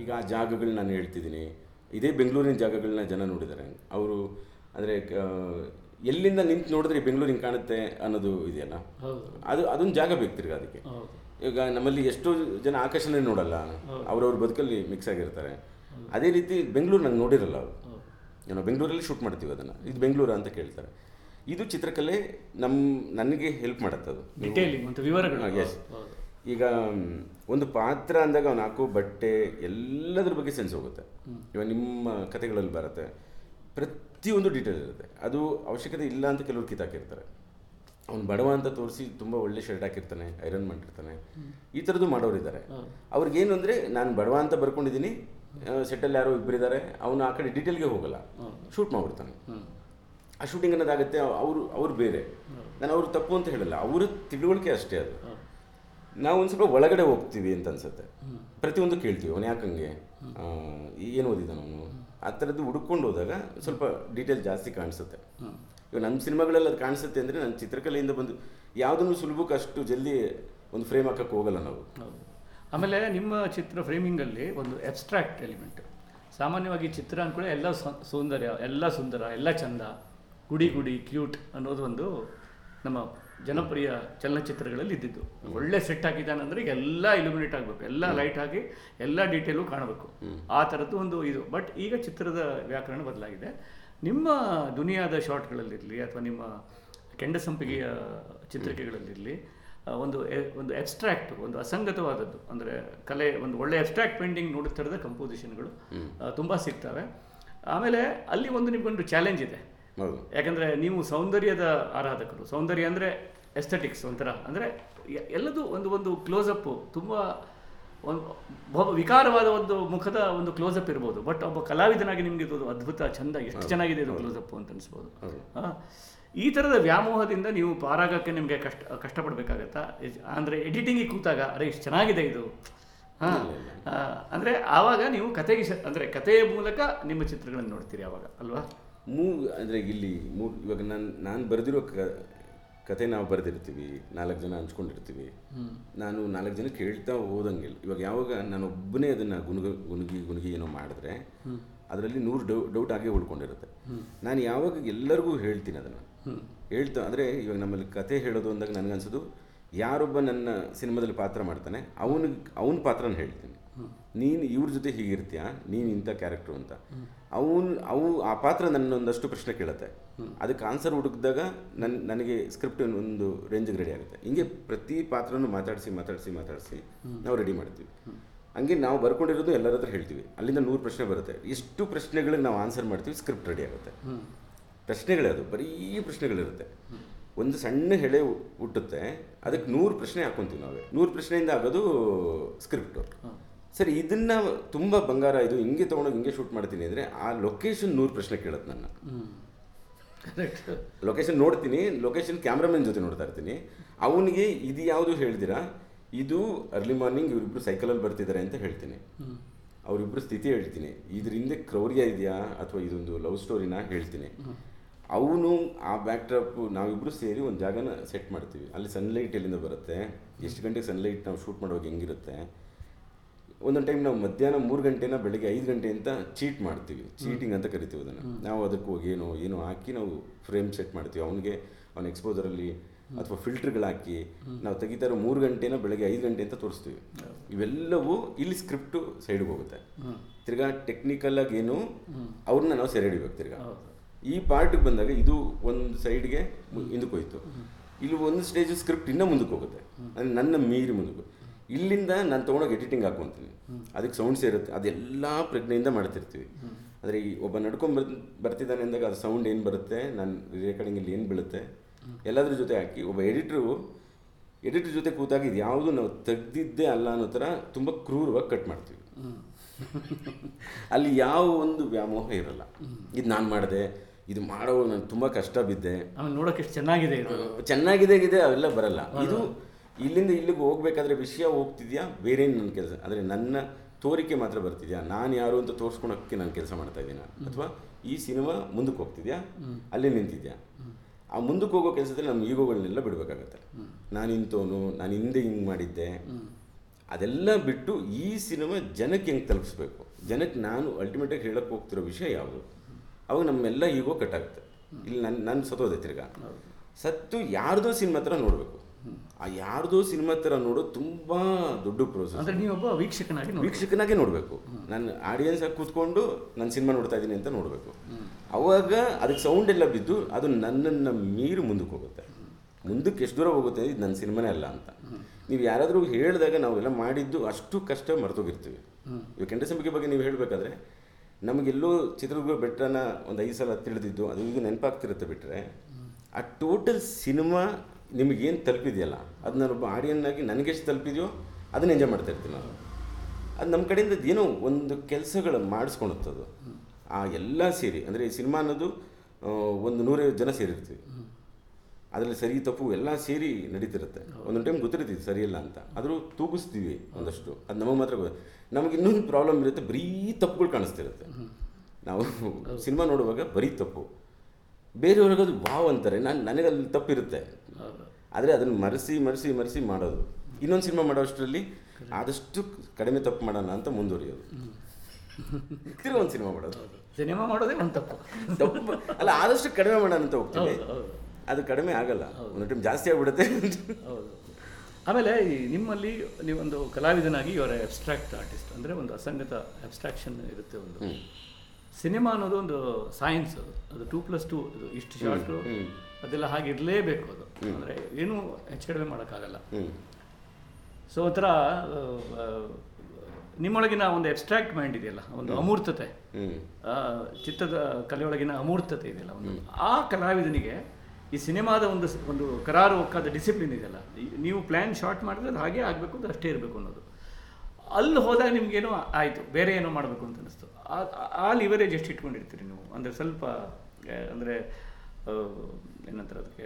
ಈಗ ಆ ಜಾಗಗಳು ನಾನು ಹೇಳ್ತಿದ್ದೀನಿ ಇದೇ ಬೆಂಗಳೂರಿನ ಜಾಗಗಳನ್ನ ಜನ ನೋಡಿದ್ದಾರೆ ಅವರು ಅಂದರೆ ಎಲ್ಲಿಂದ ನಿಂತು ನೋಡಿದ್ರೆ ಈ ಬೆಂಗಳೂರು ಹಿಂಗೆ ಕಾಣುತ್ತೆ ಅನ್ನೋದು ಇದೆಯಲ್ಲ ಹೌದು ಅದು ಅದೊಂದು ಜಾಗ ಬೇಕು ತಿರ್ಗಿ ಅದಕ್ಕೆ ಹೌದು ಈಗ ನಮ್ಮಲ್ಲಿ ಎಷ್ಟೋ ಜನ ಆಕಾಶನೇ ನೋಡಲ್ಲ ಅವ್ರವ್ರ ಬದುಕಲ್ಲಿ ಮಿಕ್ಸ್ ಆಗಿರ್ತಾರೆ ಅದೇ ರೀತಿ ಬೆಂಗಳೂರು ನಂಗೆ ನೋಡಿರಲ್ಲ ಅವರು ಹೌದು ನಾವು ಬೆಂಗಳೂರಲ್ಲಿ ಶೂಟ್ ಮಾಡ್ತೀವಿ ಅದನ್ನು ಇದು ಬೆಂಗಳೂರು ಅಂತ ಕೇಳ್ತಾರೆ ಇದು ಚಿತ್ರಕಲೆ ನಮ್ಮ ನನಗೆ ಹೆಲ್ಪ್ ಮಾಡುತ್ತೆ ಅದು ಡಿಟೇಲಿಂಗ್ ಮತ್ತು ವಿವರಗಳು ಹಾಂ, yes. ಹೌದು ಈಗ ಮ್, ಒಂದು ಪಾತ್ರ ಅಂದಾಗ ಅವ್ನು ಹಾಕೋ ಬಟ್ಟೆ ಎಲ್ಲದ್ರ ಬಗ್ಗೆ ಸೆನ್ಸ್ ಹೋಗುತ್ತೆ ಇವಾಗ ನಿಮ್ಮ ಕಥೆಗಳಲ್ಲಿ ಬರುತ್ತೆ ಪ್ರತಿಯೊಂದು ಡೀಟೇಲ್ ಇರುತ್ತೆ ಅದು ಅವಶ್ಯಕತೆ ಇಲ್ಲ ಅಂತ ಕೆಲವರು ಕಿತ್ತಾಕಿರ್ತಾರೆ ಅವ್ನು ಬಡವ ಅಂತ ತೋರಿಸಿ ತುಂಬ ಒಳ್ಳೆ ಶರ್ಟ್ ಹಾಕಿರ್ತಾನೆ ಐರನ್ ಮಾಡಿರ್ತಾನೆ ಈ ಥರದ್ದು ಮಾಡೋರಿದ್ದಾರೆ ಅವ್ರಿಗೇನು ಅಂದರೆ ನಾನು ಬಡವ ಅಂತ ಬರ್ಕೊಂಡಿದ್ದೀನಿ ಸೆಟ್ಟಲ್ಲಿ ಯಾರೋ ಇಬ್ಬರಿದ್ದಾರೆ ಅವನು ಆ ಕಡೆ ಡೀಟೇಲ್ಗೆ ಹೋಗಲ್ಲ ಶೂಟ್ ಮಾಡ್ಬಿಡ್ತಾನೆ ಹ್ಮ್. ಆ ಶೂಟಿಂಗ್ ಅನ್ನೋದಾಗುತ್ತೆ ಅವರು ಅವ್ರು ಬೇರೆ ನಾನು ಅವ್ರು ತಪ್ಪು ಅಂತ ಹೇಳಲ್ಲ ಅವ್ರ ತಿಳುವಳಿಕೆ ಅಷ್ಟೇ ಅದು ನಾವು ಒಂದು ಸ್ವಲ್ಪ ಒಳಗಡೆ ಹೋಗ್ತೀವಿ ಅಂತ ಅನ್ಸುತ್ತೆ ಪ್ರತಿಯೊಂದು ಕೇಳ್ತೀವಿ ಅವನು ಯಾಕಂಗೆ ಆ, ಏನು ಓದಿದ ಅವನು ಆ ಥರದ್ದು ಹುಡ್ಕೊಂಡು ಹೋದಾಗ ಸ್ವಲ್ಪ ಡೀಟೇಲ್ ಜಾಸ್ತಿ ಕಾಣಿಸುತ್ತೆ ಇವಾಗ ನನ್ನ ಸಿನಿಮಾಗಳಲ್ಲಿ ಅದು ಕಾಣಿಸುತ್ತೆ ಅಂದರೆ ನನ್ನ ಚಿತ್ರಕಲೆಯಿಂದ ಬಂದು ಯಾವುದನ್ನು ಸುಲಭಕ್ಕೆ ಅಷ್ಟು ಜಲ್ದಿ ಒಂದು ಫ್ರೇಮ್ ಹಾಕಕ್ಕೆ ಹೋಗಲ್ಲ ನಾವು ಹೌದು ಆಮೇಲೆ ನಿಮ್ಮ ಚಿತ್ರ ಫ್ರೇಮಿಂಗಲ್ಲಿ ಒಂದು ಎಬ್ಸ್ಟ್ರಾಕ್ಟ್ ಎಲಿಮೆಂಟ್ ಸಾಮಾನ್ಯವಾಗಿ ಚಿತ್ರ ಅಂದ್ಕೊಳ್ಳಿ ಎಲ್ಲ ಸೌ- ಸೌಂದರ್ಯ ಎಲ್ಲ ಸುಂದರ ಎಲ್ಲ ಚಂದ ಗುಡಿ ಗುಡಿ ಕ್ಯೂಟ್ ಅನ್ನೋದು ಒಂದು ನಮ್ಮ ಜನಪ್ರಿಯ ಚಲನಚಿತ್ರಗಳಲ್ಲಿ ಇದ್ದಿದ್ದು ಒಳ್ಳೆ ಸೆಟ್ ಹಾಕಿದ್ದಾನಂದ್ರೆ ಈಗ ಎಲ್ಲ ಇಲ್ಯುಮಿನೇಟ್ ಆಗಬೇಕು ಎಲ್ಲ ಲೈಟ್ ಹಾಕಿ ಎಲ್ಲ ಡೀಟೇಲು ಕಾಣಬೇಕು ಆ ಥರದ್ದು ಒಂದು ಇದು ಬಟ್ ಈಗ ಚಿತ್ರದ ವ್ಯಾಕರಣ ಬದಲಾಗಿದೆ ನಿಮ್ಮ ದುನಿಯಾದ ಶಾರ್ಟ್ಗಳಲ್ಲಿರಲಿ ಅಥವಾ ನಿಮ್ಮ ಕೆಂಡಸಂಪಿಗೆಯ ಚಿತ್ರಿಕೆಗಳಲ್ಲಿರಲಿ ಆ, ಒಂದು ಎ- ಒಂದು ಅಬ್ಸ್ಟ್ರಾಕ್ಟ್ ಒಂದು ಅಸಂಗತವಾದದ್ದು ಅಂದರೆ ಕಲೆ ಒಂದು ಒಳ್ಳೆ ಅಬ್ಸ್ಟ್ರಾಕ್ಟ್ ಪೇಂಟಿಂಗ್ ನೋಡಿದ ಥರದ ಕಂಪೋಸಿಷನ್ಗಳು ತುಂಬ ಸಿಗ್ತವೆ ಆಮೇಲೆ ಅಲ್ಲಿ ಒಂದು ನಿಮ್ಗೊಂದು ಚಾಲೆಂಜ್ ಇದೆ ಹೌದು ಯಾಕಂದರೆ ನೀವು ಸೌಂದರ್ಯದ ಆರಾಧಕರು ಸೌಂದರ್ಯ ಅಂದರೆ ಎಸ್ಥೆಟಿಕ್ಸ್ ಒಂಥರ ಅಂದರೆ ಎಲ್ಲದೂ ಒಂದು ಒಂದು ಕ್ಲೋಸಪ್ಪು ತುಂಬ ಒಂದು ಒಬ್ಬ ವಿಕಾರವಾದ ಒಂದು ಮುಖದ ಒಂದು ಕ್ಲೋಸಪ್ ಇರ್ಬೋದು ಬಟ್ ಒಬ್ಬ ಕಲಾವಿದನಾಗಿ ನಿಮಗೆ ಇದು ಅದ್ಭುತ ಚಂದ ಎಷ್ಟು ಚೆನ್ನಾಗಿದೆ ಇದು ಕ್ಲೋಸಪ್ ಅಂತ ಅನಿಸ್ಬೋದು ಆ, ಈ ಥರದ ವ್ಯಾಮೋಹದಿಂದ ನೀವು ಪಾರಾಗಕ್ಕೆ ನಿಮಗೆ ಕಷ್ಟ ಕಷ್ಟಪಡಬೇಕಾಗತ್ತಾ ಅಂದರೆ ಎಡಿಟಿಂಗಿಗೆ ಕೂತಾಗ ಅರೆ ಇಷ್ಟು ಚೆನ್ನಾಗಿದೆ ಇದು ಹಾಂ ಅಂದರೆ ಆವಾಗ ನೀವು ಕತೆಗೆ ಶ- ಅಂದರೆ ಕಥೆಯ ಮೂಲಕ ನಿಮ್ಮ ಚಿತ್ರಗಳನ್ನು ನೋಡ್ತೀರಿ ಆವಾಗ ಅಲ್ವಾ ಮೂ ಅಂದರೆ ಇಲ್ಲಿ ಮೂ ಇವಾಗ ನಾನು ನಾನು ಬರೆದಿರೋ ಕ ಕತೆ ನಾವು ಬರೆದಿರ್ತೀವಿ ನಾಲ್ಕು ಜನ ಹಂಚ್ಕೊಂಡಿರ್ತೀವಿ ನಾನು ನಾಲ್ಕು ಜನ ಕೇಳ್ತಾ ಹೋದಂಗಿಲ್ಲ ಇವಾಗ ಯಾವಾಗ ನಾನು ಒಬ್ಬನೇ ಅದನ್ನು ಗುನುಗ ಗುನುಗಿ ಗುನುಗಿ ಏನೋ ಮಾಡಿದ್ರೆ ಅದರಲ್ಲಿ ನೂರು ಡೌ ಡೌಟ್ ಆಗೇ ಉಳ್ಕೊಂಡಿರುತ್ತೆ ನಾನು ಯಾವಾಗ ಎಲ್ಲರಿಗೂ ಹೇಳ್ತೀನಿ ಅದನ್ನು ಹೇಳ್ತಾ ಅಂದರೆ ಇವಾಗ ನಮ್ಮಲ್ಲಿ ಕತೆ ಹೇಳೋದು ಅಂದಾಗ ನನಗನ್ಸೋದು ಯಾರೊಬ್ಬ ನನ್ನ ಸಿನಿಮಾದಲ್ಲಿ ಪಾತ್ರ ಮಾಡ್ತಾನೆ ಅವನಿಗೆ ಅವನ ಪಾತ್ರನ ಹೇಳ್ತೀನಿ ನೀನು ಇವ್ರ ಜೊತೆ ಹೀಗಿರ್ತೀಯ ನೀನು ಇಂಥ ಕ್ಯಾರೆಕ್ಟ್ರು ಅಂತ ಅವನು ಅವು ಆ ಪಾತ್ರ ನನ್ನೊಂದಷ್ಟು ಪ್ರಶ್ನೆ ಕೇಳುತ್ತೆ ಅದಕ್ಕೆ ಆನ್ಸರ್ ಹುಡುಕಿದಾಗ ನನ್ನ ನನಗೆ ಸ್ಕ್ರಿಪ್ಟ್ ಒಂದು ರೇಂಜಿಗೆ ರೆಡಿ ಆಗುತ್ತೆ ಹಿಂಗೆ ಪ್ರತಿ ಪಾತ್ರನೂ ಮಾತಾಡಿಸಿ ಮಾತಾಡಿಸಿ ಮಾತಾಡಿಸಿ ನಾವು ರೆಡಿ ಮಾಡ್ತೀವಿ ಹಂಗೆ ನಾವು ಬರ್ಕೊಂಡಿರೋದು ಎಲ್ಲರ ಹತ್ರ ಹೇಳ್ತೀವಿ ಅಲ್ಲಿಂದ ನೂರು ಪ್ರಶ್ನೆ ಬರುತ್ತೆ ಎಷ್ಟು ಪ್ರಶ್ನೆಗಳಿಗೆ ನಾವು ಆನ್ಸರ್ ಮಾಡ್ತೀವಿ ಸ್ಕ್ರಿಪ್ಟ್ ರೆಡಿ ಆಗುತ್ತೆ ಪ್ರಶ್ನೆಗಳೇ ಅದು ಬರೀ ಪ್ರಶ್ನೆಗಳಿರುತ್ತೆ ಒಂದು ಸಣ್ಣ ಹೆಳೆ ಹು- ಹುಟ್ಟುತ್ತೆ ಅದಕ್ಕೆ ನೂರು ಪ್ರಶ್ನೆ ಹಾಕೊಂತೀವಿ ನಾವೇ ನೂರು ಪ್ರಶ್ನೆಯಿಂದ ಆಗೋದು ಸ್ಕ್ರಿಪ್ಟು ಸರಿ ಇದನ್ನ ತುಂಬ ಬಂಗಾರ ಇದು ಹಿಂಗೆ ತೊಗೊಂಡೋಗಿ ಹಿಂಗೆ ಶೂಟ್ ಮಾಡ್ತೀನಿ ಅಂದರೆ ಆ ಲೊಕೇಶನ್ ನೂರು ಪ್ರಶ್ನೆ ಕೇಳುತ್ತೆ ನನ್ನ ಕರೆಕ್ಟ್ ಲೊಕೇಶನ್ ನೋಡ್ತೀನಿ ಲೊಕೇಶನ್ ಕ್ಯಾಮ್ರಾಮನ್ ಜೊತೆ ನೋಡ್ತಾ ಇರ್ತೀನಿ ಅವನಿಗೆ ಇದು ಯಾವುದು ಹೇಳ್ದಿರಾ ಇದು ಅರ್ಲಿ ಮಾರ್ನಿಂಗ್ ಇವರಿಬ್ರು ಸೈಕಲಲ್ಲಿ ಬರ್ತಿದ್ದಾರೆ ಅಂತ ಹೇಳ್ತೀನಿ ಅವರಿಬ್ರು ಸ್ಥಿತಿ ಹೇಳ್ತೀನಿ ಇದ್ರ ಹಿಂದೆ ಕ್ರೌರ್ಯ ಇದೆಯಾ ಅಥವಾ ಇದೊಂದು ಲವ್ ಸ್ಟೋರಿನ ಹೇಳ್ತೀನಿ ಅವನು ಆ ಬ್ಯಾಕ್ ಡ್ರಾಪ್ ನಾವಿಬ್ರು ಸೇರಿ ಒಂದು ಜಾಗನ ಸೆಟ್ ಮಾಡ್ತೀವಿ ಅಲ್ಲಿ ಸನ್ಲೈಟ್ ಎಲ್ಲಿಂದ ಬರುತ್ತೆ ಎಷ್ಟು ಗಂಟೆಗೆ ಸನ್ಲೈಟ್ ನಾವು ಶೂಟ್ ಮಾಡುವಾಗ ಹೆಂಗಿರುತ್ತೆ ಒಂದೊಂದು ಟೈಮ್ ನಾವು ಮಧ್ಯಾಹ್ನ ಮೂರು ಗಂಟೆನ ಬೆಳಗ್ಗೆ ಐದು ಗಂಟೆ ಅಂತ ಚೀಟ್ ಮಾಡ್ತೀವಿ ಚೀಟಿಂಗ್ ಅಂತ ಕರಿತೀವಿ ಅದನ್ನು ನಾವು ಅದಕ್ಕೆ ಹೋಗಿ ಏನೋ ಏನೋ ಹಾಕಿ ನಾವು ಫ್ರೇಮ್ ಸೆಟ್ ಮಾಡ್ತೀವಿ ಅವನಿಗೆ ಅವನ ಎಕ್ಸ್ಪೋಸರಲ್ಲಿ ಅಥವಾ ಫಿಲ್ಟರ್ಗಳು ಹಾಕಿ ನಾವು ತೆಗಿತಾ ಇರೋ ಮೂರು ಗಂಟೆನ ಬೆಳಗ್ಗೆ ಐದು ಗಂಟೆ ಅಂತ ತೋರಿಸ್ತೀವಿ ಇವೆಲ್ಲವೂ ಇಲ್ಲಿ ಸ್ಕ್ರಿಪ್ಟು ಸೈಡ್ಗೆ ಹೋಗುತ್ತೆ ತಿರ್ಗಾ ಟೆಕ್ನಿಕಲ್ ಆಗಿ ಏನು ಅವ್ರನ್ನ ನಾವು ಸೆರೆ ಹಿಡಿಬೇಕು ತಿರ್ಗಾ ಈ ಪಾರ್ಟಿಗೆ ಬಂದಾಗ ಇದು ಒಂದು ಸೈಡ್ಗೆ ಹಿಂದಕ್ಕೆ ಹೋಯ್ತು ಇಲ್ಲಿ ಒಂದು ಸ್ಟೇಜ್ ಸ್ಕ್ರಿಪ್ಟ್ ಇನ್ನೂ ಮುಂದಕ್ಕೆ ಹೋಗುತ್ತೆ ಅಂದರೆ ನನ್ನ ಮೀರಿ ಮುಂದಕ್ಕೆ ಇಲ್ಲಿಂದ ನಾನು ತೊಗೊಂಡೋಗಿ ಎಡಿಟಿಂಗ್ ಹಾಕ್ಕೊಂತೀನಿ ಅದಕ್ಕೆ ಸೌಂಡ್ಸ್ ಇರುತ್ತೆ ಅದೆಲ್ಲ ಪ್ರಜ್ಞೆಯಿಂದ ಮಾಡ್ತಿರ್ತೀವಿ ಅಂದರೆ ಈ ಒಬ್ಬ ನಡ್ಕೊಂಡು ಬರ್ ಬರ್ತಿದ್ದಾನೆ ಅಂದಾಗ ಅದು ಸೌಂಡ್ ಏನು ಬರುತ್ತೆ ನಾನು ರೆಕಾರ್ಡಿಂಗಲ್ಲಿ ಏನು ಬೀಳುತ್ತೆ ಎಲ್ಲದ್ರ ಜೊತೆ ಹಾಕಿ ಒಬ್ಬ ಎಡಿಟ್ರು ಎಡಿಟರ್ ಜೊತೆ ಕೂತಾಗ ಇದು ಯಾವುದು ನಾವು ತೆಗ್ದಿದ್ದೇ ಅಲ್ಲ ಅನ್ನೋ ಥರ ತುಂಬ ಕ್ರೂರವಾಗಿ ಕಟ್ ಮಾಡ್ತೀವಿ ಅಲ್ಲಿ ಯಾವ ಒಂದು ವ್ಯಾಮೋಹ ಇರಲ್ಲ ಇದು ನಾನು ಮಾಡಿದೆ ಇದು ಮಾಡೋ ನಾನು ತುಂಬ ಕಷ್ಟ ಬಿದ್ದೆ ಆಮೇಲೆ ನೋಡೋಕೆ ಎಷ್ಟು ಚೆನ್ನಾಗಿದೆ ಇದು ಚೆನ್ನಾಗಿದೆ ಗಿದೆ ಅವೆಲ್ಲ ಬರಲ್ಲ ಇದು ಇಲ್ಲಿಂದ ಇಲ್ಲಿಗೆ ಹೋಗ್ಬೇಕಾದ್ರೆ ವಿಷಯ ಹೋಗ್ತಿದ್ಯಾ ಬೇರೆ ನನ್ನ ಕೆಲಸ ಅಂದರೆ ನನ್ನ ತೋರಿಕೆ ಮಾತ್ರ ಬರ್ತಿದ್ಯಾ ನಾನು ಯಾರು ಅಂತ ತೋರಿಸ್ಕೊಳಕ್ಕೆ ನಾನು ಕೆಲಸ ಮಾಡ್ತಾ ಇದ್ದೀನ ಅಥವಾ ಈ ಸಿನಿಮಾ ಮುಂದಕ್ಕೆ ಹೋಗ್ತಿದ್ಯಾ ಅಲ್ಲೇ ನಿಂತಿದ್ಯಾ ಆ ಮುಂದಕ್ಕೆ ಹೋಗೋ ಕೆಲಸದಲ್ಲಿ ನಮ್ಮ ಈಗೋಗಳನ್ನೆಲ್ಲ ಬಿಡಬೇಕಾಗತ್ತೆ ನಾನು ಇಂಥವನು ನಾನು ಹಿಂದೆ ಹಿಂಗೆ ಮಾಡಿದ್ದೆ ಅದೆಲ್ಲ ಬಿಟ್ಟು ಈ ಸಿನಿಮಾ ಜನಕ್ಕೆ ಹೆಂಗೆ ತಲುಪಿಸ್ಬೇಕು ಜನಕ್ಕೆ ನಾನು ಅಲ್ಟಿಮೇಟಾಗಿ ಹೇಳಕ್ಕೆ ಹೋಗ್ತಿರೋ ವಿಷಯ ಯಾವುದು ಅವಾಗ ನಮ್ಮೆಲ್ಲ ಈಗೋ ಕಟ್ಟಾಗುತ್ತೆ ಇಲ್ಲಿ ನನ್ನ ನನ್ನ ಸತ್ತೋದೆ ತಿರ್ಗಾ ಸತ್ತು ಯಾರ್ದೋ ಸಿನಿಮಾ ಥರ ನೋಡಬೇಕು ಆ ಯಾರ್ದೋ ಸಿನಿಮಾ ಥರ ನೋಡೋದು ತುಂಬ ದೊಡ್ಡ ಪ್ರೋಸೆಸ್ ಅಂದ್ರೆ ನೀವೊಬ್ಬ ವೀಕ್ಷಕನಾಗಿ ನೋಡಿ ವೀಕ್ಷಕನಾಗೆ ನೋಡಬೇಕು ನಾನು ಆಡಿಯನ್ಸ್ ಆಗಿ ಕೂತ್ಕೊಂಡು ನಾನು ಸಿನಿಮಾ ನೋಡ್ತಾ ಇದ್ದೀನಿ ಅಂತ ನೋಡಬೇಕು ಅವಾಗ ಅದಕ್ಕೆ ಸೌಂಡ್ ಎಲ್ಲ ಬಿದ್ದು ಅದು ನನ್ನನ್ನು ಮೀರಿ ಮುಂದಕ್ಕೆ ಹೋಗುತ್ತೆ ಮುಂದಕ್ಕೆ ಎಷ್ಟು ದೂರ ಹೋಗುತ್ತೆ ಇದು ನನ್ನ ಸಿನಿಮಾನೇ ಅಲ್ಲ ಅಂತ ನೀವು ಯಾರಾದರೂ ಹೇಳಿದಾಗ ನಾವೆಲ್ಲ ಮಾಡಿದ್ದು ಅಷ್ಟು ಕಷ್ಟ ಮರ್ತೋಗಿರ್ತೀವಿ ಇವಾಗ ಕೆಂಡಸಂಬಿಕೆ ಬಗ್ಗೆ ನೀವು ಹೇಳಬೇಕಾದ್ರೆ ನಮಗೆಲ್ಲೋ ಚಿತ್ರದುರ್ಗ ಬೆಟ್ಟನ ಒಂದು ಐದು ಸಲ ತಿಳಿದಿದ್ದು ಅದು ಈಗ ನೆನಪಾಗ್ತಿರುತ್ತೆ ಬಿಟ್ಟರೆ ಆ ಟೋಟಲ್ ಸಿನಿಮಾ ನಿಮಗೇನು ತಲುಪಿದೆಯಲ್ಲ ಅದು ನಾನೊಬ್ಬ ಆಡಿಯನ್ನಾಗಿ ನನಗೆಷ್ಟು ತಲುಪಿದೆಯೋ ಅದನ್ನ ಎಂಜಾಯ್ ಮಾಡ್ತಾ ಇರ್ತೀನಿ ನಾನು ಅದು ನಮ್ಮ ಕಡೆಯಿಂದ ಏನೋ ಒಂದು ಕೆಲಸಗಳು ಮಾಡಿಸ್ಕೊಳುತ್ತದು ಆ ಎಲ್ಲ ಸೇರಿ ಅಂದರೆ ಈ ಸಿನಿಮಾ ಅನ್ನೋದು ಆ, ಒಂದು ನೂರೈವತ್ತು ಜನ ಸೇರಿರ್ತೀವಿ ಅದರಲ್ಲಿ ಸರಿ ತಪ್ಪು ಎಲ್ಲ ಸೇರಿ ನಡೀತಿರುತ್ತೆ ಒಂದೊಂದು ಟೈಮ್ ಗೊತ್ತಿರ್ತೀವಿ ಸರಿಯಿಲ್ಲ ಅಂತ ಆದರೂ ತೂಗಿಸ್ತೀವಿ ಒಂದಷ್ಟು ಅದು ನಮಗೆ ಮಾತ್ರ ಗೊತ್ತು ನಮಗೆ ಇನ್ನೊಂದು ಪ್ರಾಬ್ಲಮ್ ಇರುತ್ತೆ ಬರೀ ತಪ್ಪುಗಳು ಕಾಣಿಸ್ತಿರುತ್ತೆ ನಾವು ಸಿನಿಮಾ ನೋಡುವಾಗ ಬರೀ ತಪ್ಪು ಬೇರೆಯವ್ರಿಗೆ ಅದು ವಾವ್ ಅಂತಾರೆ ನಾನು ನನಗಲ್ಲಿ ತಪ್ಪಿರುತ್ತೆ ಹೌದು. ಆದರೆ ಅದನ್ನು ಮರೆಸಿ ಮರೆಸಿ ಮರೆಸಿ ಮಾಡೋದು ಇನ್ನೊಂದು ಸಿನಿಮಾ ಮಾಡೋ ಅಷ್ಟರಲ್ಲಿ ಆದಷ್ಟು ಕಡಿಮೆ ತಪ್ಪು ಮಾಡೋಣ ಅಂತ ಮುಂದುವರಿಯೋದು ತಿರ್ಗಿ ಒಂದು ಸಿನಿಮಾ ಮಾಡೋದು ಸಿನಿಮಾ ಮಾಡೋದೇ ಒಂದು ತಪ್ಪು ತಪ್ಪು ಅಲ್ಲ ಆದಷ್ಟು ಕಡಿಮೆ ಮಾಡೋಣ ಅಂತ ಹೋಗ್ತೀವಿ ಹೌದು ಹೌದು ಅದು ಕಡಿಮೆ ಆಗಲ್ಲ ಒಂದು ಟೈಮ್ ಜಾಸ್ತಿ ಆಗ್ಬಿಡುತ್ತೆ ಹೌದು ಆಮೇಲೆ ಈ ನಿಮ್ಮಲ್ಲಿ ನೀವೊಂದು ಕಲಾವಿದನಾಗಿ ಇವರ ಅಬ್ಸ್ಟ್ರಾಕ್ಟ್ ಆರ್ಟಿಸ್ಟ್ ಅಂದರೆ ಒಂದು ಅಸಂಗತ ಅಬ್ಸ್ಟ್ರಾಕ್ಷನ್ ಇರುತ್ತೆ ಒಂದು ಸಿನಿಮಾ ಅನ್ನೋದು ಒಂದು ಸೈನ್ಸ್ ಅದು ಅದು ಟೂ ಪ್ಲಸ್ ಟೂ ಅದು ಇಷ್ಟು ಶಾರ್ಟು ಅದೆಲ್ಲ ಹಾಗೆ ಇರಲೇಬೇಕು ಅದು ಅಂದರೆ ಏನೂ ಹೆಚ್ಚು ಕಡಿಮೆ ಮಾಡೋಕ್ಕಾಗಲ್ಲ ಹ್ಞೂ ಸೊ ಒಂಥರ ಆ, ಆ, ನಿಮ್ಮೊಳಗಿನ ಒಂದು ಅಬ್ಸ್ಟ್ರಾಕ್ಟ್ ಮೈಂಡ್ ಇದೆಯಲ್ಲ ಒಂದು ಅಮೂರ್ತತೆ ಹ್ಞೂ ಆ, ಚಿತ್ರದ ಕಲೆಯೊಳಗಿನ ಅಮೂರ್ತತೆ ಇದೆಯಲ್ಲ ಒಂದು ಆ ಕಲಾವಿದನಿಗೆ ಈ ಸಿನಿಮಾದ ಒಂದು ಸ್- ಒಂದು ಕರಾರು ಒಕ್ಕಾದ ಡಿಸಿಪ್ಲಿನ್ ಇದೆಯಲ್ಲ ಈ- ನೀವು ಪ್ಲ್ಯಾನ್ ಶಾರ್ಟ್ ಮಾಡಿದ್ರೆ ಅದು ಹಾಗೆ ಆಗಬೇಕು ಅದು ಅಷ್ಟೇ ಇರಬೇಕು ಅನ್ನೋದು ಅಲ್ಲಿ ಹೋದಾಗ ನಿಮ್ಗೇನೋ ಆಯಿತು ಬೇರೆ ಏನೋ ಮಾಡಬೇಕು ಅಂತ ಅನಿಸ್ತು ಆ- ಆ- ಆ ಲಿವರೇಜ್ ಎಷ್ಟು ಇಟ್ಕೊಂಡಿರ್ತೀರಿ ನೀವು ಅಂದರೆ ಸ್ವಲ್ಪ ಅಂದರೆ ಏನಂತಾರೆ ಅದಕ್ಕೆ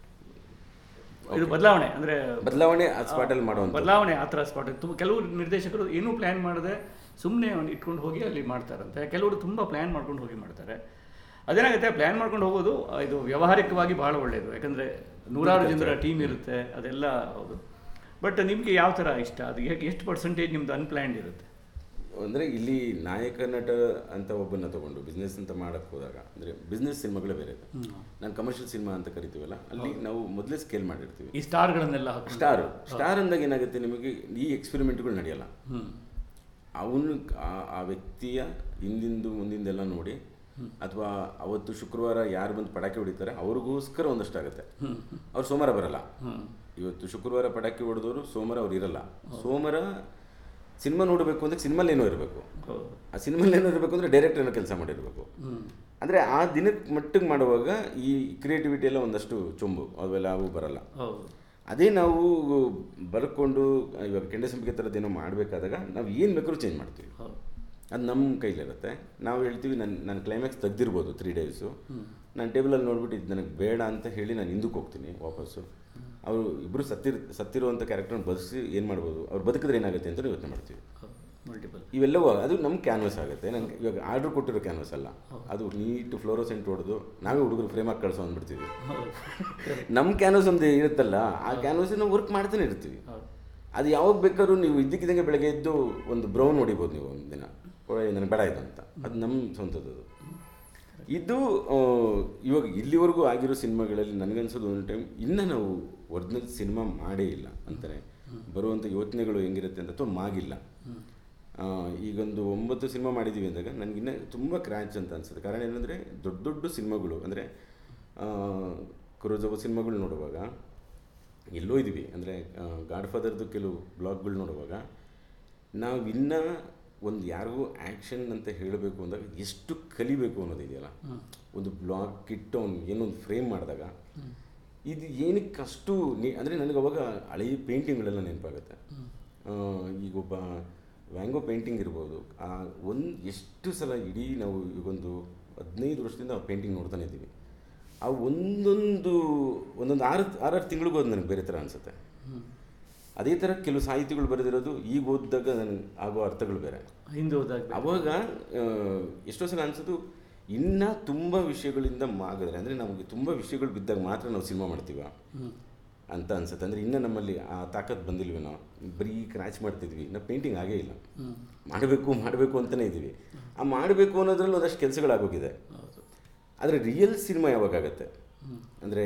ಇದು ಬದಲಾವಣೆ ಅಂದರೆ ಬದಲಾವಣೆ ಆ ಸ್ಪಾಟಲ್ಲಿ ಮಾಡುವಂಥ ಬದಲಾವಣೆ ಆ ಥರ ಸ್ಪಾಟ್ ತುಂಬ ಕೆಲವು ನಿರ್ದೇಶಕರು ಏನೂ ಪ್ಲ್ಯಾನ್ ಮಾಡದೆ ಸುಮ್ಮನೆ ಇಟ್ಕೊಂಡು ಹೋಗಿ ಅಲ್ಲಿ ಮಾಡ್ತಾರಂತೆ ಕೆಲವರು ತುಂಬ ಪ್ಲ್ಯಾನ್ ಮಾಡ್ಕೊಂಡು ಹೋಗಿ ಮಾಡ್ತಾರೆ ಅದೇನಾಗುತ್ತೆ ಪ್ಲ್ಯಾನ್ ಮಾಡ್ಕೊಂಡು ಹೋಗೋದು ಆ, ಇದು ವ್ಯಾವಹಾರಿಕವಾಗಿ ಭಾಳ ಒಳ್ಳೆಯದು ಯಾಕಂದರೆ ನೂರಾರು ಜನರ ಟೀಮ್ ಇರುತ್ತೆ ಅದೆಲ್ಲ ಹೌದು ಬಟ್ ನಿಮಗೆ ಯಾವ ಥರ ಇಷ್ಟ ಅದು ಹೇಗೆ ಎಷ್ಟು ಪರ್ಸೆಂಟೇಜ್ ನಿಮ್ದು ಅನ್ಪ್ಲ್ಯಾನ್ಡ್ ಇರುತ್ತೆ ಅಂದರೆ ಇಲ್ಲಿ ನಾಯಕ ನಟ ಅಂತ ಒಬ್ಬನ ತಗೊಂಡು ಬಿಸ್ನೆಸ್ ಅಂತ ಮಾಡಕ್ಕೆ ಹೋದಾಗ ಅಂದರೆ ಬಿಸ್ನೆಸ್ ಸಿನಿಮಾಗಳೇ ಬೇರೆ ಇದೆ ನಾನು ಕಮರ್ಷಿಯಲ್ ಸಿನಿಮಾ ಅಂತ ಕರಿತೀವಲ್ಲ ಅಲ್ಲಿ ನಾವು ಮೊದಲೇ ಸ್ಕೇಲ್ ಮಾಡಿರ್ತೀವಿ ಈ ಸ್ಟಾರ್ಗಳನ್ನೆಲ್ಲ ಹಾಕೊಂಡು ಸ್ಟಾರ್ ಸ್ಟಾರ್ ಅಂದಾಗ ಏನಾಗುತ್ತೆ ನಿಮಗೆ ಈ ಎಕ್ಸ್ಪೆರಿಮೆಂಟ್ಗಳು ನಡೆಯಲ್ಲ ಹ್ಞೂ ಅವನು ಆ- ಆ ವ್ಯಕ್ತಿಯ ಹಿಂದಿಂದು ಮುಂದಿಂದೆಲ್ಲ ನೋಡಿ ಅಥವಾ ಅವತ್ತು ಶುಕ್ರವಾರ ಯಾರು ಬಂದು ಪಟಾಕಿ ಹೊಡಿತಾರೆ ಅವ್ರಿಗೋಸ್ಕರ ಒಂದಷ್ಟು ಆಗುತ್ತೆ ಅವ್ರು ಸೋಮವಾರ ಬರಲ್ಲ ಇವತ್ತು ಶುಕ್ರವಾರ ಪಟಾಕಿ ಹೊಡೆದವರು ಸೋಮವಾರ ಅವ್ರು ಇರಲ್ಲ ಸೋಮವಾರ ಸಿನಿಮಾ ನೋಡಬೇಕು ಅಂದರೆ ಸಿನಿಮಾಲ್ ಏನೋ ಇರಬೇಕು ಹೌದು ಆ ಸಿನಿಮಾಲ್ ಏನೋ ಇರಬೇಕು ಅಂದರೆ ಡೈರೆಕ್ಟ್ ಏನೋ ಕೆಲಸ ಮಾಡಿರಬೇಕು ಹ್ಞೂ ಅಂದರೆ ಆ ದಿನಕ್ಕೆ ಮಟ್ಟಿಗೆ ಮಾಡುವಾಗ ಈ ಕ್ರಿಯೇಟಿವಿಟಿ ಎಲ್ಲ ಒಂದಷ್ಟು ಚೊಂಬು ಅವೆಲ್ಲ ಅವು ಬರಲ್ಲ ಹೌದು ಅದೇ ನಾವು ಬರ್ಕೊಂಡು ಇವಾಗ ಕೆಂಡ ಸಂಪಿಗೆ ಥರದ್ದೇನೋ ಮಾಡಬೇಕಾದಾಗ ನಾವು ಏನು ಬೇಕಾದ್ರೂ ಚೇಂಜ್ ಮಾಡ್ತೀವಿ ಹೌದು ಅದು ನಮ್ಮ ಕೈಲಿರುತ್ತೆ ನಾವು ಹೇಳ್ತೀವಿ ನನ್ನ ನನ್ನ ಕ್ಲೈಮ್ಯಾಕ್ಸ್ ತೆಗ್ದಿರ್ಬೋದು ತ್ರೀ ಡೇಸು ನಾನು ಟೇಬಲಲ್ಲಿ ನೋಡ್ಬಿಟ್ಟು ಇದು ನನಗೆ ಬೇಡ ಅಂತ ಹೇಳಿ ನಾನು ಹಿಂದಕ್ಕೆ ಹೋಗ್ತೀನಿ ವಾಪಸ್ಸು ಅವರು ಇಬ್ಬರು ಸತ್ತಿರ್ ಸತ್ತಿರುವಂಥ ಕ್ಯಾರೆಕ್ಟರ್ನ ಬದುಕಿಸಿ ಏನು ಮಾಡ್ಬೋದು ಅವ್ರು ಬದುಕಿದ್ರೆ ಏನಾಗುತ್ತೆ ಅಂತ ಯೋಚನೆ ಮಾಡ್ತೀವಿ ಹೌದು ಮಲ್ಟಿಪಲ್ ಇವೆಲ್ಲವೂ ಅದು ನಮ್ಮ ಕ್ಯಾನ್ವಸ್ ಆಗುತ್ತೆ ನನಗೆ ಇವಾಗ ಆರ್ಡ್ರ್ ಕೊಟ್ಟಿರೋ ಕ್ಯಾನ್ವಸ್ ಅಲ್ಲ ಅದು ನೀಟ್ ಫ್ಲೋರೋಸೆಂಟ್ ಹೊಡೆದು ನಾವೇ ಹುಡುಗರು ಫ್ರೇಮ್ ಹಾಕಿ ಕಳ್ಸೋ ಅಂದ್ಬಿಡ್ತೀವಿ ಹೌದು ನಮ್ಮ ಕ್ಯಾನ್ವಸ್ ಒಂದು ಇರುತ್ತಲ್ಲ ಆ ಕ್ಯಾನ್ವಸ್ ನಾವು ವರ್ಕ್ ಮಾಡ್ತಾನೆ ಇರ್ತೀವಿ ಹೌದು ಅದು ಯಾವಾಗ ಬೇಕಾದ್ರೂ ನೀವು ಇದ್ದಕ್ಕಿದ್ದಂಗೆ ಬೆಳಗ್ಗೆ ಎದ್ದು ಒಂದು ಬ್ರೌನ್ ಹೊಡಿಬೋದು ನೀವು ಒಂದು ದಿನ ಒಳ್ಳೆ ನನಗೆ ಬೇಡ ಇದು ಅಂತ ಅದು ನಮ್ಮ ಸ್ವಂತದ್ದು ಅದು. ಇದು ಆ, ಇವಾಗ ಇಲ್ಲಿವರೆಗೂ ಆಗಿರೋ ಸಿನಿಮಾಗಳಲ್ಲಿ ನನಗನ್ಸೋದು ಒಂದು ಟೈಮ್ ಇನ್ನೂ ನಾವು ಒರಿಜಿನಲ್ ಸಿನಿಮಾ ಮಾಡೇ ಇಲ್ಲ ಅಂತಾರೆ ಬರುವಂಥ ಯೋಚನೆಗಳು ಹೆಂಗಿರುತ್ತೆ ಅಂತ ಅಥವಾ ಮಾಗಿಲ್ಲ ಆ, ಈಗೊಂದು ಒಂಬತ್ತು ಸಿನಿಮಾ ಮಾಡಿದ್ದೀವಿ ಅಂದಾಗ ನನಗಿನ್ನ ತುಂಬ ಕ್ರ್ಯಾಚ್ ಅಂತ ಅನ್ಸುತ್ತೆ ಕಾರಣ ಏನಂದರೆ ದೊಡ್ಡ ದೊಡ್ಡ ಸಿನಿಮಾಗಳು ಅಂದರೆ ಕುರೋಜವ ಸಿನಿಮಾಗಳು ನೋಡುವಾಗ ಎಲ್ಲೋ ಇದ್ದೀವಿ ಅಂದರೆ ಗಾಡ್ ಫಾದರ್ದು ಕೆಲವು ಬ್ಲಾಗ್ಗಳು ನೋಡುವಾಗ ನಾವು ಇನ್ನೂ ಒಂದು ಯಾರಿಗೂ ಆ್ಯಕ್ಷನ್ ಅಂತ ಹೇಳಬೇಕು ಅಂದಾಗ ಎಷ್ಟು ಕಲಿಬೇಕು ಅನ್ನೋದಿದೆಯಲ್ಲ ಒಂದು ಬ್ಲಾಗ್ ಇಟ್ಟು ಅವ್ನು ಏನೋ ಒಂದು ಫ್ರೇಮ್ ಮಾಡಿದಾಗ ಇದು ಏನಕ್ಕೆ ಅಷ್ಟು ನೀ ಅಂದರೆ ನನಗೆ ಅವಾಗ ಹಳೆಯ ಪೇಂಟಿಂಗ್ಗಳೆಲ್ಲ ನೆನಪಾಗುತ್ತೆ ಆ, ಈಗ ಒಬ್ಬ ವ್ಯಾಂಗೋ ಪೇಂಟಿಂಗ್ ಇರ್ಬೋದು ಆ ಒಂದು ಎಷ್ಟು ಸಲ ಇಡೀ ನಾವು ಈಗೊಂದು ಹದಿನೈದು ವರ್ಷದಿಂದ ಆ ಪೇಂಟಿಂಗ್ ನೋಡ್ತಾನೆ ಇದ್ದೀವಿ ಆ ಒಂದೊಂದು ಒಂದೊಂದು ಆರು ಆರಾರು ತಿಂಗಳಿಗೂ ಅದು ನನಗೆ ಬೇರೆ ಥರ ಅನಿಸುತ್ತೆ ಅದೇ ಥರ ಕೆಲವು ಸಾಹಿತಿಗಳು ಬರೆದಿರೋದು ಈಗ ಓದಿದಾಗ ನನಗೆ ಆಗೋ ಅರ್ಥಗಳು ಬೇರೆ ಹಿಂದೆ ಹೋದಾಗ ಅವಾಗ ಆ, ಎಷ್ಟೋ ಸಲ ಅನ್ಸೋದು ಇನ್ನೂ ತುಂಬ ವಿಷಯಗಳಿಂದ ಮಾಗಿದ್ರೆ ಅಂದರೆ ನಮಗೆ ತುಂಬ ವಿಷಯಗಳು ಬಿದ್ದಾಗ ಮಾತ್ರ ನಾವು ಸಿನಿಮಾ ಮಾಡ್ತೀವ ಅಂತ ಅನ್ಸುತ್ತೆ ಅಂದರೆ ಇನ್ನೂ ನಮ್ಮಲ್ಲಿ ಆ ತಾಕತ್ ಬಂದಿಲ್ವೇನೋ ಬರೀ ಕ್ರ್ಯಾಚ್ ಮಾಡ್ತಿದ್ವಿ ನಾವು ಪೇಂಟಿಂಗ್ ಆಗೇ ಇಲ್ಲ ಮಾಡಬೇಕು ಮಾಡಬೇಕು ಅಂತಲೇ ಇದ್ದೀವಿ ಆ ಮಾಡಬೇಕು ಅನ್ನೋದ್ರಲ್ಲಿ ಒಂದಷ್ಟು ಕೆಲಸಗಳಾಗೋಗಿದೆ ಹೌದು ಆದರೆ ರಿಯಲ್ ಸಿನಿಮಾ ಯಾವಾಗತ್ತೆ ಅಂದರೆ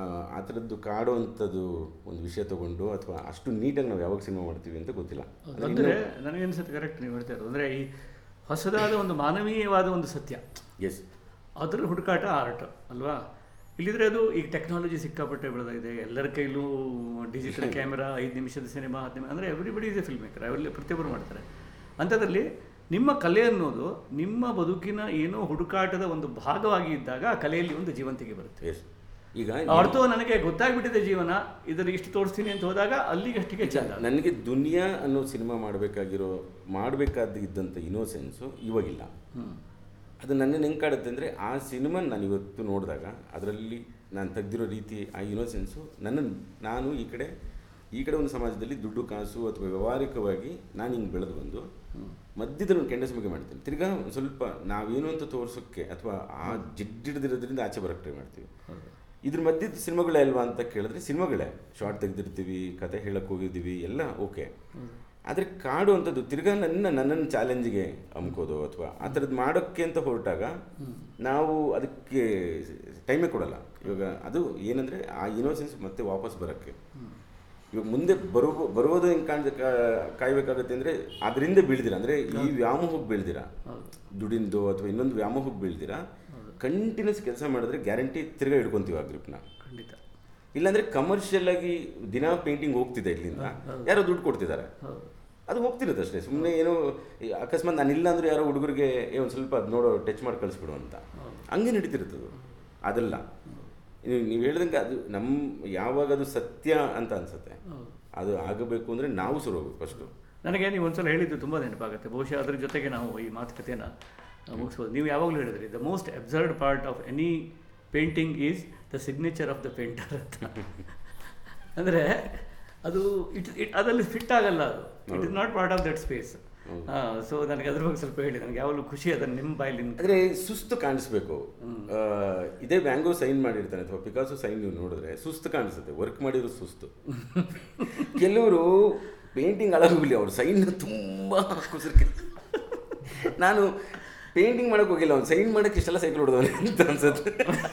ಆ ಥರದ್ದು ಕಾಡುವಂಥದ್ದು ಒಂದು ವಿಷಯ ತಗೊಂಡು ಅಥವಾ ಅಷ್ಟು ನೀಟಾಗಿ ನಾವು ಯಾವಾಗ ಸಿನಿಮಾ ಮಾಡ್ತೀವಿ ಅಂತ ಗೊತ್ತಿಲ್ಲ ಅಂದ್ರೆ ಅಂದರೆ ನನಗನ್ಸುತ್ತೆ ಕರೆಕ್ಟ್ ನೀವು ಹೇಳ್ತಾ ಇರೋದು ಅಂದರೆ ಈ ಹೊಸದಾದ ಒಂದು ಮಾನವೀಯವಾದ ಒಂದು ಸತ್ಯ ಎಸ್ ಅದರ ಹುಡುಕಾಟ ಆರ್ಟ್ ಅಲ್ವಾ ಇಲ್ಲಿದ್ರೆ ಅದು ಈಗ ಟೆಕ್ನಾಲಜಿ ಸಿಕ್ಕಾಪಟ್ಟೆ ಬೆಳೆದಿದೆ ಎಲ್ಲರ ಕೈಲೂ ಡಿಜಿಟಲ್ ಕ್ಯಾಮೆರಾ ಐದು ನಿಮಿಷದ ಸಿನಿಮಾ ಹತ್ತು ನಿಮಿಷ ಅಂದರೆ everybody is a film maker ಅವರಲ್ಲಿ ಪ್ರತಿಯೊಬ್ಬರು ಮಾಡ್ತಾರೆ ಅಂಥದ್ರಲ್ಲಿ ನಿಮ್ಮ ಕಲೆ ಅನ್ನೋದು ನಿಮ್ಮ ಬದುಕಿನ ಏನೋ ಹುಡುಕಾಟದ ಒಂದು ಭಾಗವಾಗಿ ಇದ್ದಾಗ ಆ ಕಲೆಯಲ್ಲಿ ಒಂದು ಜೀವಂತಿಕೆ ಬರುತ್ತೆ ಎಸ್ ಈಗ ಅರ್ಥವು ನನಗೆ ಗೊತ್ತಾಗ್ಬಿಟ್ಟಿದೆ ಜೀವನ ಇದರಲ್ಲಿ ಇಷ್ಟು ತೋರಿಸ್ತೀನಿ ಅಂತ ಹೋದಾಗ ಅಲ್ಲಿಗೆ ಅಷ್ಟಿಗೆ ಚಂದ ನನಗೆ ದುನಿಯಾ ಅನ್ನೋ ಸಿನಿಮಾ ಮಾಡಬೇಕಾಗಿರೋ ಮಾಡಬೇಕಾದಿದ್ದಂಥ ಇನೋಸೆನ್ಸು ಇವಾಗಿಲ್ಲ ಹ್ಮ್. ಅದು ನನ್ನ ಹೆಂಗೆ ಕಾಡುತ್ತೆ ಅಂದರೆ ಆ ಸಿನಿಮಾ ನಾನು ಇವತ್ತು ನೋಡಿದಾಗ ಅದರಲ್ಲಿ ನಾನು ತೆಗ್ದಿರೋ ರೀತಿ ಆ ಇನೋಸೆನ್ಸು ನನ್ನ ನಾನು ಈ ಕಡೆ ಈ ಕಡೆ ಒಂದು ಸಮಾಜದಲ್ಲಿ ದುಡ್ಡು ಕಾಸು ಅಥವಾ ವ್ಯವಹಾರಿಕವಾಗಿ ನಾನು ಹಿಂಗೆ ಬೆಳೆದು ಬಂದು ಮಧ್ಯದಲ್ಲಿ ಒಂದು ಕೆಂಡಸಮಿಗೆ ಮಾಡ್ತೀನಿ ತಿರ್ಗಾ ಒಂದು ಸ್ವಲ್ಪ ನಾವೇನು ಅಂತ ತೋರಿಸೋಕ್ಕೆ ಅಥವಾ ಆ ಜಿಡ್ಡಿಡ್ದಿರೋದ್ರಿಂದ ಆಚೆ ಬರೋಕ್ಕೆ ಟ್ರೈ ಮಾಡ್ತೀವಿ ಇದ್ರ ಮಧ್ಯದ ಸಿನಿಮಾಗಳೇ ಅಲ್ವಾ ಅಂತ ಕೇಳಿದ್ರೆ ಸಿನಿಮಾಗಳೇ ಶಾರ್ಟ್ ತೆಗೆದಿರ್ತೀವಿ ಕತೆ ಹೇಳಕ್ಕೆ ಹೋಗಿದ್ದೀವಿ ಎಲ್ಲ ಓಕೆ ಆದರೆ ಕಾಡು ಅಂಥದ್ದು ತಿರ್ಗಾ ನನ್ನ ನನ್ನನ್ನು ಚಾಲೆಂಜಿಗೆ ಅಮ್ಕೋದು ಅಥವಾ ಆ ಥರದ್ದು ಮಾಡೋಕ್ಕೆ ಅಂತ ಹೊರಟಾಗ ನಾವು ಅದಕ್ಕೆ ಟೈಮೇ ಕೊಡಲ್ಲ ಇವಾಗ ಅದು ಏನಂದರೆ ಆ ಇನೋಸೆನ್ಸ್ ಮತ್ತೆ ವಾಪಸ್ ಬರೋಕ್ಕೆ ಇವಾಗ ಮುಂದೆ ಬರೋ ಬರೋದು ಹೆಂಗೆ ಕಾಣ್ ಕಾಯ್ಬೇಕಾಗತ್ತೆ ಅಂದರೆ ಅದರಿಂದ ಬೀಳ್ದಿರ ಅಂದರೆ ಈ ವ್ಯಾಮೋಹಕ್ಕೆ ಬೀಳ್ದಿರ ದುಡಿಂದು ಅಥವಾ ಇನ್ನೊಂದು ವ್ಯಾಮೋಹಕ್ಕೆ ಬೀಳ್ದಿರ ಕಂಟಿನ್ಯೂಸ್ ಕೆಲಸ ಮಾಡಿದ್ರೆ ಗ್ಯಾರಂಟಿ ತಿರ್ಗಾ ಹಿಡ್ಕೊಂತೀವಿ ಆ ಗ್ರಿಪ್ನ ಖಂಡಿತ ಇಲ್ಲಾಂದ್ರೆ ಕಮರ್ಷಿಯಲ್ ಆಗಿ ದಿನ ಪೇಂಟಿಂಗ್ ಹೋಗ್ತಿದೆ ಇಲ್ಲಿಂದ ಯಾರೋ ದುಡ್ಡು ಕೊಡ್ತಿದ್ದಾರೆ ಹೌದು ಅದು ಹೋಗ್ತಿರುತ್ತೆ ಅಷ್ಟೇ ಸುಮ್ಮನೆ ಏನೋ ಈ ಅಕಸ್ಮಾತ್ ನಾನು ಇಲ್ಲ ಅಂದ್ರೆ ಯಾರೋ ಹುಡುಗರಿಗೆ ಏ ಒಂದು ಸ್ವಲ್ಪ ಅದ್ ನೋಡೋ ಟಚ್ ಮಾಡಿ ಕಳಿಸ್ಬಿಡು ಅಂತ ಹಂಗೆ ನಡೀತಿರುತ್ತದು ಅದಲ್ಲ ನೀವು ನೀವು ಹೇಳ್ದಂಗೆ ಅದು ನಮ್ಮ ಯಾವಾಗ ಅದು ಸತ್ಯ ಅಂತ ಅನ್ಸುತ್ತೆ ಹೌದು ಅದು ಆಗಬೇಕು ಅಂದರೆ ನಾವು ಶುರು ಹೋಗ್ಬೇಕು ಫಸ್ಟು ನನಗೆ ನೀವು ಒಂದ್ಸಲ ಹೇಳಿದ್ದು ತುಂಬ ನೆನಪಾಗುತ್ತೆ ಬಹುಶಃ ಅದ್ರ ಜೊತೆಗೆ ನಾವು ಈ ಮಾತುಕತೆನ ಮುಗಿಸ್ಬೋದು ನೀವು ಯಾವಾಗಲೂ ಹೇಳಿದ್ರಿ the most absurd part of any painting is the signature of the painter ಅಂತ ಅಂದರೆ ಅದು ಇಟ್ ಇಟ್ ಅದರಲ್ಲಿ ಫಿಟ್ ಆಗಲ್ಲ ಅದು it is not part of that space so ನನಗೆ ಅದ್ರ ಬಗ್ಗೆ ಸ್ವಲ್ಪ ಹೇಳಿ ನನಗೆ ಯಾವಾಗಲೂ ಖುಷಿ ಅದನ್ನು ನಿಮ್ಮ ಬಾಯಲ್ಲಿ ಅಂದರೆ ಸುಸ್ತು ಕಾಣಿಸ್ಬೇಕು ಆ, ಇದೇ ವ್ಯಾಂಗೋ ಸೈನ್ ಮಾಡಿರ್ತಾನೆ ಅಥವಾ ಪಿಕಾಸು ಸೈನ್ ನೀವು ನೋಡಿದ್ರೆ ಸುಸ್ತು ಕಾಣಿಸುತ್ತೆ ವರ್ಕ್ ಮಾಡಿರೋ ಸುಸ್ತು ಕೆಲವರು ಪೇಂಟಿಂಗ್ ಅಳಗೋಗ್ಲಿ ಅವ್ರು ಸೈನ್ ತುಂಬ ಕುಸಿರ್ಕೆ ನಾನು ಪೇಂಟಿಂಗ್ ಮಾಡೋಕೆ ಹೋಗಿಲ್ಲ ಅವ್ನು ಸೈನ್ ಮಾಡೋಕ್ಕೆ ಇಷ್ಟೆಲ್ಲ ಸೈಕಲ್ ಹೊಡೆದವನೆ ಅಂತ ಅನ್ಸುತ್ತೆ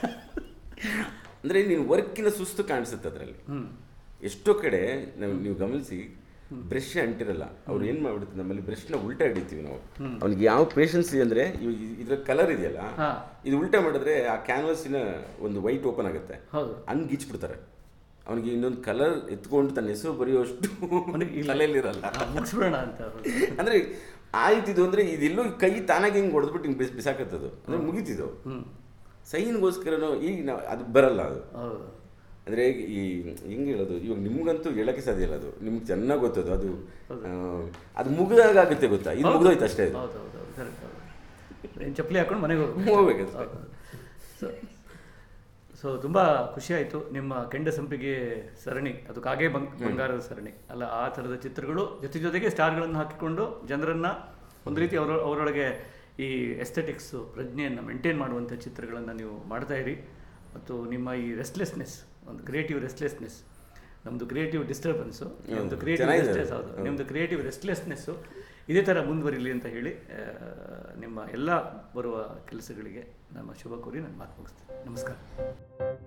ಅಂದರೆ ನೀನು ವರ್ಕಿನ ಸುಸ್ತು ಕಾಣಿಸುತ್ತೆ ಅದರಲ್ಲಿ ಎಷ್ಟೋ ಕಡೆ ನಾವು ನೀವು ಗಮನಿಸಿ ಬ್ರಷ್ ಅಂಟಿರಲ್ಲ ಅವ್ರು ಏನು ಮಾಡ್ಬಿಡ್ತಾರೆ ನಮ್ಮಲ್ಲಿ ಬ್ರಷ್ನ ಉಲ್ಟಾ ಹಿಡಿತೀವಿ ನಾವು ಅವ್ನಿಗೆ ಯಾವ ಪೇಷನ್ಸ್ ಅಂದರೆ ಇದ್ರ ಕಲರ್ ಇದೆಯಲ್ಲ ಹಾ. ಇದು ಉಲ್ಟಾ ಮಾಡಿದ್ರೆ ಆ ಕ್ಯಾನ್ವಾಸಿನ ಒಂದು ವೈಟ್ ಓಪನ್ ಆಗುತ್ತೆ ಹೌದು ಹಂಗೆ ಗೀಚ್ಬಿಡ್ತಾರೆ ಅವನಿಗೆ ಇನ್ನೊಂದು ಕಲರ್ ಎತ್ಕೊಂಡು ತನ್ನ ಹೆಸರು ಬರೆಯುವಷ್ಟು ಅವ್ನಿಗೆ ಇಲ್ಲ. ತಲೆಯಲ್ಲಿರಲ್ಲ ಆ, ಮುಗಿಸ್ಬಿಡೋಣ ಅಂತ ಹೌದು. ಅಂದರೆ ಆಯ್ತಿದು ಅಂದರೆ ಇದೆಲ್ಲೋ ಕೈ ತಾನಾಗಿ ಹಿಂಗೆ ಹೊಡೆದ್ಬಿಟ್ಟು ಹಿಂಗೆ ಬಿಸ್ ಬಿಸಾಕತ್ತದು ಅಂದರೆ ಮುಗೀತಿದ್ದು ಹ್ಮ್ ಸೈನ್ಗೋಸ್ಕರನೋ ಈಗ ನಾವು ಅದು ಬರಲ್ಲ ಅದು ಹೌದು ಅಂದರೆ ಈ ಹೆಂಗೆ ಹೇಳೋದು ಇವಾಗ ನಿಮ್ಗಂತೂ ಹೇಳಕ್ಕೆ ಸಾಧ್ಯ ಇಲ್ಲ ಅದು ನಿಮ್ಗೆ ಚೆನ್ನಾಗಿ ಗೊತ್ತದು ಅದು ಆ, ಅದು ಮುಗಿದಾಗ ಆಗುತ್ತೆ ಗೊತ್ತಾ ಇದು ಮುಗಿದೋಯ್ತು ಅಷ್ಟೇ ಅದು ಹೌದು ಹೌದು ಹೌದು ಕರೆಕ್ಟ್ ಹೌದು ಏನು ಚಪ್ಪಲಿ ಹಾಕೊಂಡು ಮನೆಗೆ ಹೋಗ್ಬೇಕು ಹೋಗ್ಬೇಕಷ್ಟೇ ಸೊ ಸೊ ತುಂಬ ಖುಷಿಯಾಯಿತು ನಿಮ್ಮ ಕೆಂಡ ಸಂಪಿಗೆ ಸರಣಿ ಅದು ಕಾಗೆ ಬಂಗ್ ಬಂಗಾರದ ಸರಣಿ ಅಲ್ಲ ಆ ಥರದ ಚಿತ್ರಗಳು ಜೊತೆ ಜೊತೆಗೆ ಸ್ಟಾರ್ಗಳನ್ನು ಹಾಕಿಕೊಂಡು ಜನರನ್ನು ಒಂದು ರೀತಿ ಅವರ ಅವರೊಳಗೆ ಈ ಎಸ್ಥೆಟಿಕ್ಸು ಪ್ರಜ್ಞೆಯನ್ನು ಮೇಂಟೈನ್ ಮಾಡುವಂಥ ಚಿತ್ರಗಳನ್ನು ನೀವು ಮಾಡ್ತಾ ಇರಿ ಮತ್ತು ನಿಮ್ಮ ಈ ರೆಸ್ಟ್ಲೆಸ್ನೆಸ್ ಒಂದು ಕ್ರಿಯೇಟಿವ್ ರೆಸ್ಟ್ಲೆಸ್ನೆಸ್ ನಮ್ಮದು ಕ್ರಿಯೇಟಿವ್ ಡಿಸ್ಟರ್ಬೆನ್ಸು ನಿಮ್ಮದು ಕ್ರಿಯೇಟಿವ್ ಚೆನ್ನಾಗಿದೆ ರೆಸ್ಟ್ಲೆಸ್ ಹೌದು ನಿಮ್ಮದು ಕ್ರಿಯೇಟಿವ್ ರೆಸ್ಟ್ಲೆಸ್ನೆಸ್ಸು ಇದೇ ಥರ ಮುಂದುವರಿಲಿ ಅಂತ ಹೇಳಿ ಆ, ನಿಮ್ಮ ಎಲ್ಲ ಬರುವ ಕೆಲಸಗಳಿಗೆ ನಮ್ಮ ಶುಭ ಕೋರಿ ನಾನು ಮಾತು ಮುಗಿಸ್ತೇನೆ ನಮಸ್ಕಾರ